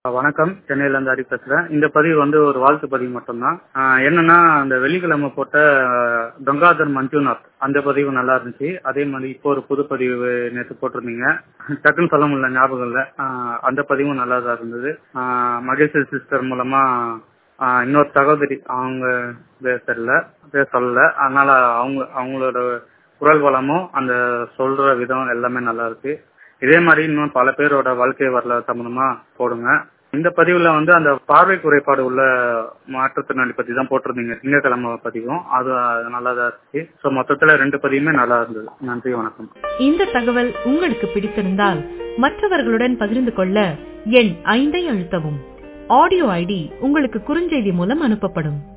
வணக்கம் சென்னையில இருந்து ஹரி பேசுறேன் இந்த பதிவு வந்து ஒரு வாழ்த்து பதிவு மட்டும்தான் ஆஹ் என்னன்னா அந்த வெள்ளிக்கிழமை போட்ட ஆஹ், கங்காதர் மஞ்சுநாத் அந்த பதிவு நல்லா இருந்துச்சு அதே மாதிரி இப்போ ஒரு புது பதிவு நேற்று போட்டிருந்தீங்க டக்குன்னு சொல்ல முடியல ஞாபகம் இல்ல ஆஹ், அந்த பதிவும் நல்லா தான் இருந்தது ஆஹ், மகேஸ்வரி சிஸ்டர் மூலமா ஆஹ், இன்னொரு சகோதரி அவங்க பேர் தெரியல பேர் சொல்லல அதனால அவங்க அவங்களோட குரல் வளமும் அந்த சொல்ற விதம் எல்லாமே நல்லா இருக்கு இதே மாதிரி இன்னும் பல பேரோட வாழ்க்கை வரலாறு சம்பந்தமா போடுங்க இந்த பதிவுல வந்து அந்த பார்வை குறைபாடு உள்ள மாற்றுத்திறனாளி பத்தி தான் போட்டிருந்தீங்க திங்கட்கிழமை பதிவும் அது நல்லா தான் இருந்துச்சு ஸோ மொத்தத்துல ரெண்டு பதிவுமே நல்லா இருந்தது நன்றி வணக்கம் இந்த தகவல் உங்களுக்கு பிடித்திருந்தால் மற்றவர்களுடன் பகிர்ந்து கொள்ள எண் ஐந்தை அழுத்தவும் ஆடியோ ஐடி உங்களுக்கு குறுஞ்செய்தி மூலம் அனுப்பப்படும்